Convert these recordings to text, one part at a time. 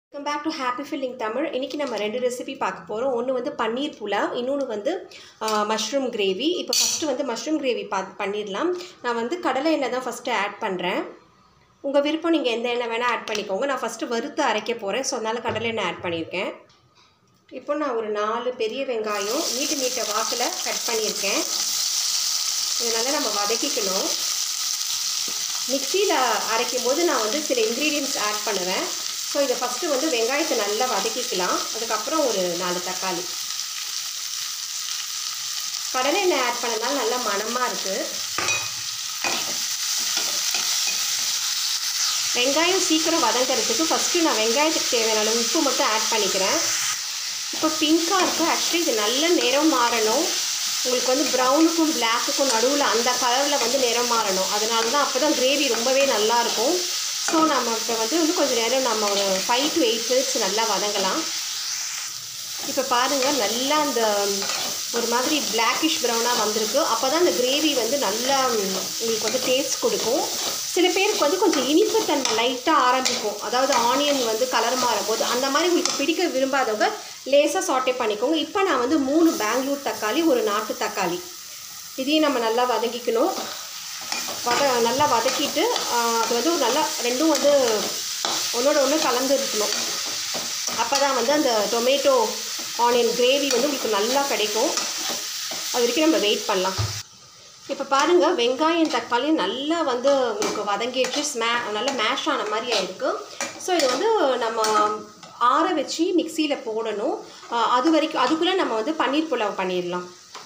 welcome back to happy filling Tamil இன்றைக்கி நம்ம ரெண்டு ரெசிபி பார்க்க போகிறோம் ஒன்று வந்து பன்னீர் புலாவ் இன்னொன்று வந்து மஷ்ரூம் கிரேவி இப்போ ஃபஸ்ட்டு வந்து மஷ்ரூம் கிரேவி பா பண்ணிடலாம் நான் வந்து கடலை எண்ணெய் தான் ஃபஸ்ட்டு ஆட் பண்ணுறேன் உங்கள் விருப்பம் நீங்கள் எந்த எண்ணெய் வேணால் ஆட் பண்ணிக்கோங்க நான் ஃபஸ்ட்டு வறுத்து அரைக்க போகிறேன் ஸோ அதனால் கடலை எண்ணெய் ஆட் பண்ணியிருக்கேன் இப்போ நான் ஒரு நாலு பெரிய வெங்காயம் நீட்டு நீட்ட வாக்கில் கட் பண்ணியிருக்கேன் இதனால் நம்ம வதக்கிக்கணும் மிக்சியில் அரைக்கும் போது நான் வந்து சில இன்க்ரீடியன்ட்ஸ் ஆட் பண்ணுவேன் ஸோ இதை ஃபஸ்ட்டு வந்து வெங்காயத்தை நல்லா வதக்கிக்கலாம் அதுக்கப்புறம் ஒரு நாலு தக்காளி கடலை எண்ணெய் ஆட் பண்ணனால நல்லா மணமாக இருக்குது வெங்காயம் சீக்கிரம் வதங்கிறதுக்கு ஃபஸ்ட்டு நான் வெங்காயத்துக்கு தேவையான அளவு உப்பு மட்டும் ஆட் பண்ணிக்கிறேன் இப்போ பிங்க்காக இருக்குது ஆக்சுவலி இது நல்ல நிறம் மாறணும் உங்களுக்கு வந்து ப்ரௌனுக்கும் பிளாக்குக்கும் நடுவில் அந்த கலரில் வந்து நிறம் மாறணும் அதனால தான் அப்போ தான் கிரேவி ரொம்பவே நல்லாயிருக்கும் ஸோ நம்ம இப்போ வந்து இன்னும் கொஞ்சம் நேரம் நம்ம ஒரு ஃபைவ் டு எயிட் மினிட்ஸ் நல்லா வதங்கலாம் இப்போ பாருங்கள் நல்லா அந்த ஒரு மாதிரி பிளாக்கிஷ் ப்ரௌனாக வந்திருக்கு அப்போ தான் அந்த கிரேவி வந்து நல்லா உங்களுக்கு வந்து டேஸ்ட் கொடுக்கும் சில பேருக்கு வந்து கொஞ்சம் இனிப்பு தன்மை லைட்டாக ஆரம்பிக்கும் அதாவது ஆனியன் வந்து கலர் மாறும்போது அந்த மாதிரி உங்களுக்கு பிடிக்க விரும்பாதவங்க லேசாக சாட்டே பண்ணிக்கோங்க இப்போ நான் வந்து மூணு பெங்களூர் தக்காளி ஒரு நாட்டு தக்காளி இதையும் நம்ம நல்லா வதக்கிக்கணும் வத நல்லா வதக்கிட்டு அது வந்து ஒரு நல்லா ரெண்டும் வந்து ஒன்றோட ஒன்று கலந்து இருக்கணும் அப்போ தான் வந்து அந்த டொமேட்டோ ஆனியன் கிரேவி வந்து உங்களுக்கு நல்லா கிடைக்கும் அது வரைக்கும் நம்ம வெயிட் பண்ணலாம் இப்போ பாருங்கள் வெங்காயம் தக்காளி நல்லா வந்து உங்களுக்கு வதங்கிடுச்சு ஸ்மே நல்லா மேஷ் ஆன மாதிரி ஆயிருக்கு ஸோ இது வந்து நம்ம ஆற வச்சு மிக்சியில் போடணும் அது வரைக்கும் அதுக்குள்ளே நம்ம வந்து பன்னீர் புலாவ் பண்ணிடலாம்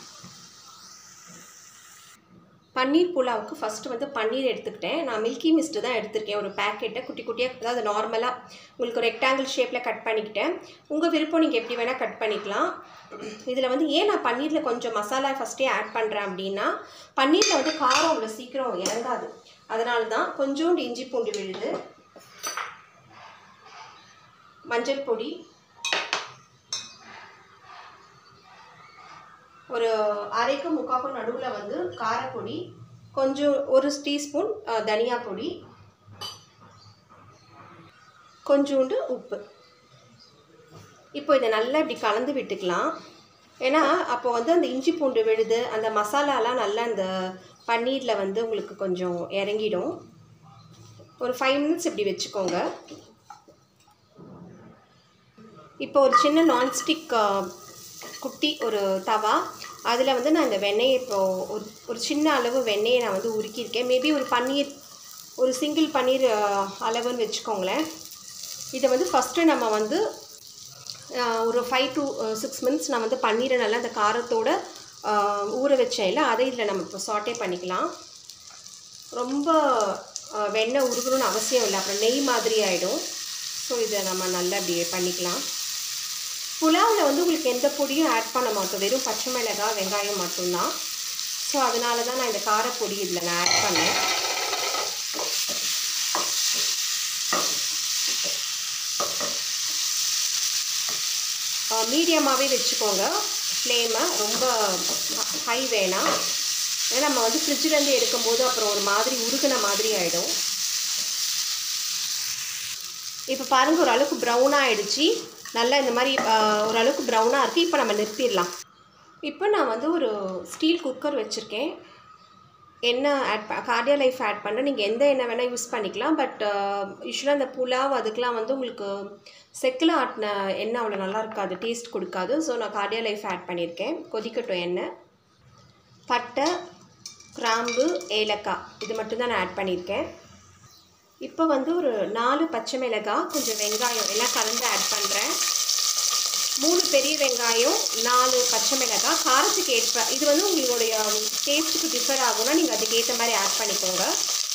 பன்னீர் புலாவுக்கு ஃபஸ்ட்டு வந்து பன்னீர் எடுத்துக்கிட்டேன் நான் மில்கி மிஸ்ட்டு தான் எடுத்திருக்கேன் ஒரு பேக்கெட்டை குட்டி குட்டியாக அதாவது நார்மலாக உங்களுக்கு ஒரு ரெக்டாங்கிள் ஷேப்பில் கட் பண்ணிக்கிட்டேன் உங்கள் விருப்பம் நீங்கள் எப்படி வேணால் கட் பண்ணிக்கலாம் இதில் வந்து ஏன் நான் பன்னீரில் கொஞ்சம் மசாலா ஃபஸ்ட்டே ஆட் பண்ணுறேன் அப்படின்னா பன்னீரில் வந்து காரம் அவ்வளோ சீக்கிரம் இறங்காது அதனால தான் கொஞ்சோண்டு இஞ்சி பூண்டு விழுது மஞ்சள் பொடி ஒரு அரைக்கும் முக்காக்கும் நடுவில் வந்து காரப்பொடி கொஞ்சம் ஒரு டீஸ்பூன் தனியா பொடி கொஞ்சோண்டு உப்பு இப்போ இதை நல்லா இப்படி கலந்து விட்டுக்கலாம் ஏன்னா அப்போ வந்து அந்த இஞ்சி பூண்டு விழுது அந்த மசாலாலாம் நல்லா அந்த பன்னீரில் வந்து உங்களுக்கு கொஞ்சம் இறங்கிடும் ஒரு ஃபைவ் மினிட்ஸ் இப்படி வச்சுக்கோங்க இப்போ ஒரு சின்ன நான்ஸ்டிக் குட்டி ஒரு தவா அதில் வந்து நான் இந்த வெண்ணெயை இப்போது ஒரு ஒரு சின்ன அளவு வெண்ணெயை நான் வந்து உருக்கியிருக்கேன் மேபி ஒரு பன்னீர் ஒரு சிங்கிள் பன்னீர் அளவுன்னு வச்சுக்கோங்களேன் இதை வந்து ஃபஸ்ட்டு நம்ம வந்து ஒரு ஃபைவ் டு சிக்ஸ் மினிட்ஸ் நான் வந்து பன்னீரை நல்லா அந்த காரத்தோடு ஊற வச்சேன் இல்லை அதை இதில் நம்ம இப்போ சாட்டே பண்ணிக்கலாம் ரொம்ப வெண்ணெய் உருகணும்னு அவசியம் இல்லை அப்புறம் நெய் மாதிரி ஆகிடும் ஸோ இதை நம்ம நல்லா அப்படியே பண்ணிக்கலாம் புலாவில் வந்து உங்களுக்கு எந்த பொடியும் ஆட் பண்ண மாட்டோம் வெறும் பச்சை மிளகாய் வெங்காயம் மட்டும்தான் ஸோ அதனால தான் நான் இந்த காரப்பொடி இதில் நான் ஆட் பண்ணேன் மீடியமாகவே வச்சுக்கோங்க ஃப்ளேமை ரொம்ப ஹை வேணாம் ஏன்னா நம்ம வந்து ஃப்ரிட்ஜிலேருந்து எடுக்கும்போது அப்புறம் ஒரு மாதிரி உருகின மாதிரி ஆகிடும் இப்போ பாருங்கள் ஓரளவுக்கு ப்ரௌனாக ஆகிடுச்சு நல்லா இந்த மாதிரி ஓரளவுக்கு ப்ரௌனாக இருக்குது இப்போ நம்ம நிறுத்திடலாம் இப்போ நான் வந்து ஒரு ஸ்டீல் குக்கர் வச்சுருக்கேன் எண்ணெய் ஆட் ப கார்டியா லைஃப் ஆட் பண்ணுறேன் நீங்கள் எந்த எண்ணெய் வேணால் யூஸ் பண்ணிக்கலாம் பட் யூஸ்வலாக அந்த புலாவ் அதுக்கெலாம் வந்து உங்களுக்கு செக்கில் ஆட்டின எண்ணெய் அவ்வளோ நல்லா இருக்காது டேஸ்ட் கொடுக்காது ஸோ நான் கார்டியா லைஃப் ஆட் பண்ணியிருக்கேன் கொதிக்கட்டும் எண்ணெய் பட்டை கிராம்பு ஏலக்காய் இது மட்டும்தான் நான் ஆட் பண்ணியிருக்கேன் இப்போ வந்து ஒரு நாலு பச்சை மிளகாய் கொஞ்சம் வெங்காயம் எல்லாம் கலந்து ஆட் பண்ணுறேன் மூணு பெரிய வெங்காயம் நாலு பச்சை மிளகாய் காரத்துக்கு ஏற்ப இது வந்து உங்களுடைய டேஸ்ட்டுக்கு டிஃபர் ஆகும்னா நீங்கள் அதுக்கேற்ற மாதிரி ஆட் பண்ணிக்கோங்க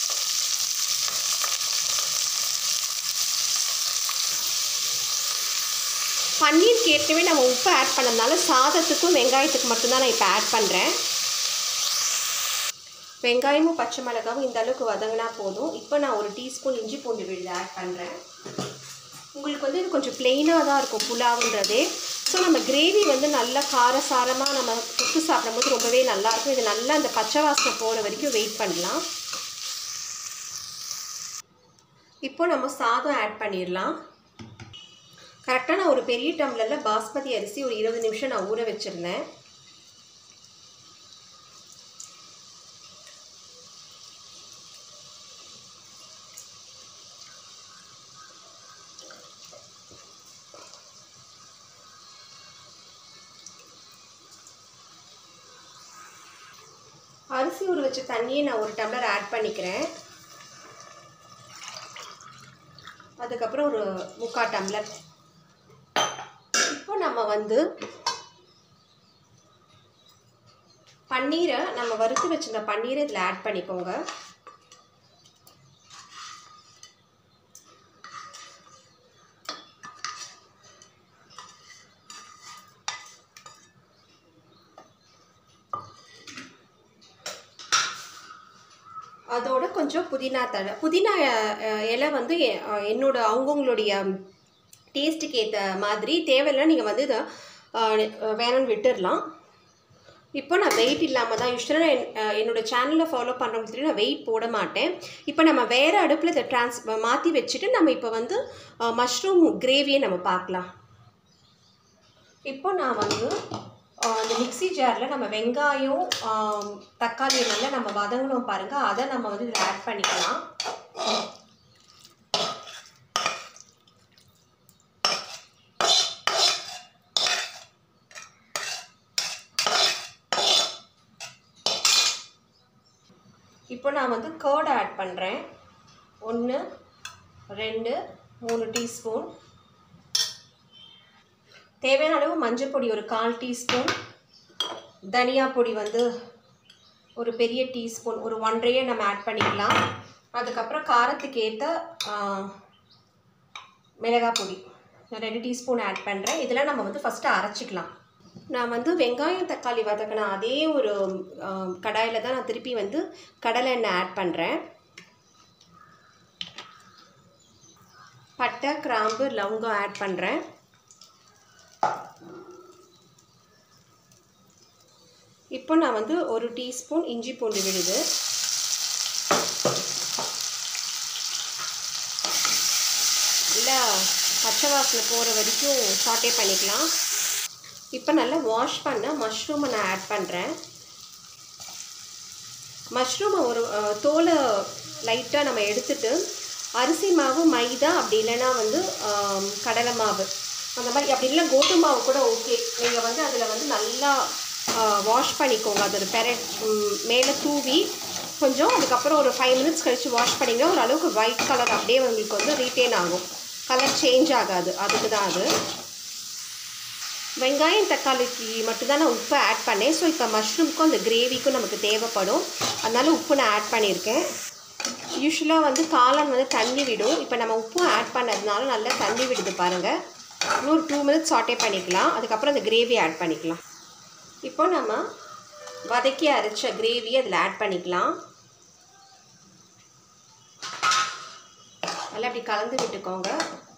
பன்னீருக்கு ஏற்கனவே நம்ம உப்பு ஆட் பண்ணதுனால சாதத்துக்கும் வெங்காயத்துக்கு மட்டும்தான் நான் இப்போ ஆட் பண்ணுறேன் வெங்காயமும் பச்சை மிளகாவும் இந்த அளவுக்கு வதங்கினா போதும் இப்போ நான் ஒரு டீஸ்பூன் இஞ்சி பூண்டு விழுது ஆட் பண்ணுறேன் உங்களுக்கு வந்து இது கொஞ்சம் பிளெயினாக தான் இருக்கும் புலாவுன்றதே ஸோ நம்ம கிரேவி வந்து நல்லா காரசாரமாக நம்ம தொட்டு சாப்பிடும்போது ரொம்பவே நல்லாயிருக்கும் இது நல்லா அந்த பச்சை வாசனை போகிற வரைக்கும் வெயிட் பண்ணலாம் இப்போ நம்ம சாதம் ஆட் பண்ணிடலாம் கரெக்டாக நான் ஒரு பெரிய டம்ளரில் பாஸ்மதி அரிசி ஒரு இருபது நிமிஷம் நான் ஊற வச்சுருந்தேன் அரிசி ஊற வச்ச தண்ணியை நான் ஒரு டம்ளர் ஆட் பண்ணிக்கிறேன் அதுக்கப்புறம் ஒரு முக்கால் டம்ளர் இப்போ நம்ம வந்து பன்னீரை நம்ம வறுத்து வச்சிருந்த பன்னீரை இதில் ஆட் பண்ணிக்கோங்க அதோட கொஞ்சம் புதினா தழை புதினா அஹ், இலை வந்து எ- அஹ், என்னோட அவங்கவுங்களுடைய டேஸ்ட்டுக்கு ஏற்ற மாதிரி தேவையில்லை நீங்கள் வந்து இதை அஹ், வேணும்னு விட்டுடலாம் இப்போ நான் வெயிட் இல்லாமல் தான் யூஸ்வலாக என் அஹ், என்னோட சேனலில் ஃபாலோ பண்ணுறவங்களுக்கு தெரியும் நான் வெயிட் போட மாட்டேன் இப்போ நம்ம வேறு அடுப்பில் இதை ட்ரான்ஸ் மாற்றி வச்சுட்டு நம்ம இப்போ வந்து மஷ்ரூம் கிரேவியை நம்ம பார்க்கலாம் இப்போ நான் வந்து ஆஹ், இந்த மிக்ஸி ஜாரில் நம்ம வெங்காயம் ஆம், தக்காளி நல்லா நம்ம வதங்கணும் பாருங்கள் அதை நம்ம வந்து இதில் ஆட் பண்ணிக்கலாம் இப்போ நான் வந்து கர்ட் ஆட் பண்ணுறேன் ஒன்று ரெண்டு மூணு டீஸ்பூன் தேவையான அளவு மஞ்சள் பொடி ஒரு கால் டீஸ்பூன் தனியா பொடி வந்து ஒரு பெரிய டீஸ்பூன் ஒரு ஒன்றையே நம்ம ஆட் பண்ணிக்கலாம் அதுக்கப்புறம் காரத்துக்கு ஏற்ற மிளகாய் பொடி நான் ரெண்டு டீஸ்பூன் ஆட் பண்ணுறேன் இதெல்லாம் நம்ம வந்து ஃபஸ்ட்டு அரைச்சிக்கலாம் நான் வந்து வெங்காயம் தக்காளி வதக்கின அதே ஒரு கடாயில் தான் நான் திருப்பி வந்து கடலை எண்ணெய் ஆட் பண்ணுறேன் பட்டை கிராம்பு லவங்கம் ஆட் பண்ணுறேன் இப்போ நான் வந்து ஒரு டீஸ்பூன் இஞ்சி பூண்டு விழுது இல்லை பச்சை வாசனை போகிற வரைக்கும் சாட்டே பண்ணிக்கலாம் இப்போ நல்லா வாஷ் பண்ண மஷ்ரூமை நான் ஆட் பண்ணுறேன் மஷ்ரூமை ஒரு அஹ், தோலை லைட்டாக நம்ம எடுத்துட்டு அரிசி மாவு மைதா அப்படி இல்லைன்னா வந்து ஆம், கடலை மாவு அந்த மாதிரி அப்படி இல்லை கோதுமை மாவு கூட ஓகே நீங்கள் வந்து அதில் வந்து நல்லா வாஷ் பண்ணிக்கோங்க அது ஒரு பெரட் மேலே தூவி கொஞ்சம் அதுக்கப்புறம் ஒரு ஃபைவ் மினிட்ஸ் கழித்து வாஷ் பண்ணிங்கன்னா ஒரு அளவுக்கு ஒயிட் கலர் அப்படியே உங்களுக்கு வந்து ரீட்டைன் ஆகும் கலர் சேஞ்ச் ஆகாது அதுக்கு தான் அது வெங்காயம் தக்காளிக்கு மட்டும்தான் நான் உப்பு ஆட் பண்ணேன் ஸோ இப்போ மஷ்ரூம்க்கும் அந்த கிரேவிக்கும் நமக்கு தேவைப்படும் அதனால உப்பு நான் ஆட் பண்ணியிருக்கேன் யூஸ்வலாக வந்து காளான் வந்து தண்ணி விடும் இப்போ நம்ம உப்பும் ஆட் பண்ணதுனால நல்லா தண்ணி விடுது பாருங்கள் இன்னொரு டூ மினிட்ஸ் சாட்டே பண்ணிக்கலாம் அதுக்கப்புறம் அந்த கிரேவி ஆட் பண்ணிக்கலாம் இப்போ நம்ம வதக்கி அரைச்ச கிரேவி அதில் ஆட் பண்ணிக்கலாம் நல்லா அப்படி கலந்து விட்டுக்கோங்க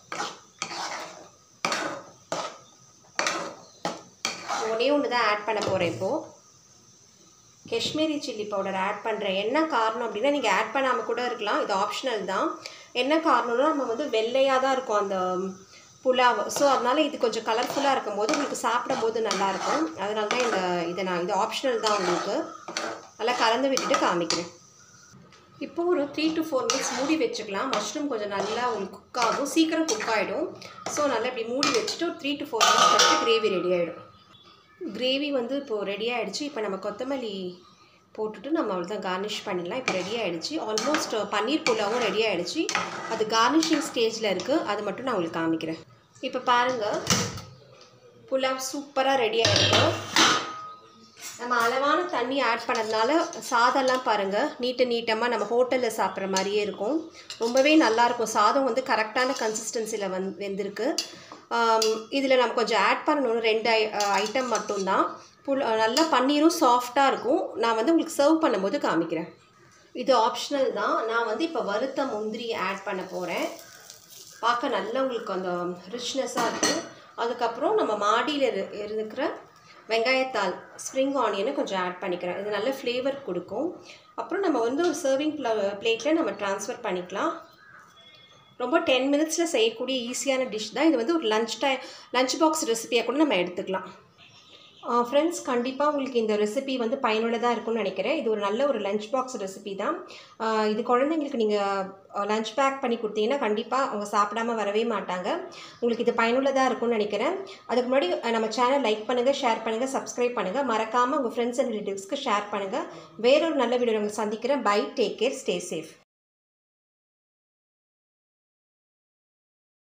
ஒன்றே ஒன்று தான் ஆட் பண்ண போகிறேன் இப்போது காஷ்மீரி சில்லி பவுடர் ஆட் பண்ணுறேன் என்ன காரணம் அப்படின்னா நீங்கள் ஆட் பண்ணாமல் கூட இருக்கலாம் இது ஆப்ஷனல் தான் என்ன காரணம்னா நம்ம வந்து வெள்ளையாக தான் இருக்கும் அந்த புலாவ் ஸோ அதனால் இது கொஞ்சம் கலர்ஃபுல்லாக இருக்கும்போது உங்களுக்கு சாப்பிடும்போது நல்லாயிருக்கும் அதனால தான் இந்த இதை நான் இது ஆப்ஷனல் தான் உங்களுக்கு நல்லா கலந்து விட்டுட்டு காமிக்கிறேன் இப்போ ஒரு த்ரீ டு ஃபோர் மினிட்ஸ் மூடி வச்சுக்கலாம் மஷ்ரூம் கொஞ்சம் நல்லா உங்களுக்கு குக் ஆகும் சீக்கிரம் குக் ஆகிடும் ஸோ நல்லா இப்படி மூடி வச்சுட்டு ஒரு த்ரீ டு ஃபோர் மினிட்ஸ் கழிச்சு கிரேவி ரெடி ஆகிடும் கிரேவி வந்து இப்போது ரெடி ஆகிடுச்சு இப்போ நம்ம கொத்தமல்லி போட்டுட்டு நம்ம அவ்வளோதான் கார்னிஷ் பண்ணிடலாம் இப்போ ரெடி ஆகிடுச்சு ஆல்மோஸ்ட் பன்னீர் புலாவும் ரெடி ஆகிடுச்சு அது கார்னிஷிங் ஸ்டேஜில் இருக்குது அது மட்டும் நான் உங்களுக்கு காமிக்கிறேன் இப்போ பாருங்கள் புலாவ் சூப்பராக ரெடி ஆகிருக்கு நம்ம அளவான தண்ணி ஆட் பண்ணதுனால சாதம்லாம் பாருங்கள் நீட்ட நீட்டமாக நம்ம ஹோட்டலில் சாப்பிட்ற மாதிரியே இருக்கும் ரொம்பவே நல்லாயிருக்கும் சாதம் வந்து கரெக்டான கன்சிஸ்டன்சியில் வந் வெந்திருக்கு இதில் நம்ம கொஞ்சம் ஆட் பண்ணணும் ரெண்டு ஐ ஐட்டம் மட்டும்தான் புல் நல்லா பன்னீரும் சாஃப்டாக இருக்கும் நான் வந்து உங்களுக்கு சர்வ் பண்ணும்போது காமிக்கிறேன் இது ஆப்ஷனல் தான் நான் வந்து இப்போ வறுத்த முந்திரி ஆட் பண்ண போகிறேன் பார்க்க நல்லா உங்களுக்கு அந்த ரிச்னஸாக இருக்கும் அதுக்கப்புறம் நம்ம மாடியில் இரு இருக்கிற வெங்காயத்தாள் ஸ்ப்ரிங் ஆனியனை கொஞ்சம் ஆட் பண்ணிக்கிறேன் இது நல்ல ஃப்ளேவர் கொடுக்கும் அப்புறம் நம்ம வந்து ஒரு சர்விங் பிளேட்டில் நம்ம ட்ரான்ஸ்ஃபர் பண்ணிக்கலாம் ரொம்ப டென் மினிட்ஸில் செய்யக்கூடிய ஈஸியான டிஷ் தான் இது வந்து ஒரு லஞ்ச் டைம் லஞ்ச் பாக்ஸ் ரெசிபியாக கூட நம்ம எடுத்துக்கலாம் ஃப்ரெண்ட்ஸ் கண்டிப்பாக உங்களுக்கு இந்த ரெசிபி வந்து பயனுள்ளதாக இருக்கும்னு நினைக்கிறேன் இது ஒரு நல்ல ஒரு லஞ்ச் பாக்ஸ் ரெசிபி தான் ஆஹ் இது குழந்தைங்களுக்கு நீங்கள் லஞ்ச் பேக் பண்ணி கொடுத்தீங்கன்னா கண்டிப்பாக அவங்க சாப்பிடாம வரவே மாட்டாங்க உங்களுக்கு இது பயனுள்ளதாக இருக்கும்னு நினைக்கிறேன் அதுக்கு முன்னாடி அஹ், நம்ம சேனல் லைக் பண்ணுங்கள் ஷேர் பண்ணுங்கள் சப்ஸ்கிரைப் பண்ணுங்கள் மறக்காமல் உங்கள் ஃப்ரெண்ட்ஸ் அண்ட் ரிலேட்டிவ்ஸ்க்கு ஷேர் பண்ணுங்கள் வேறொரு நல்ல வீடியோ உங்களை சந்திக்கிறேன் bye take care stay safe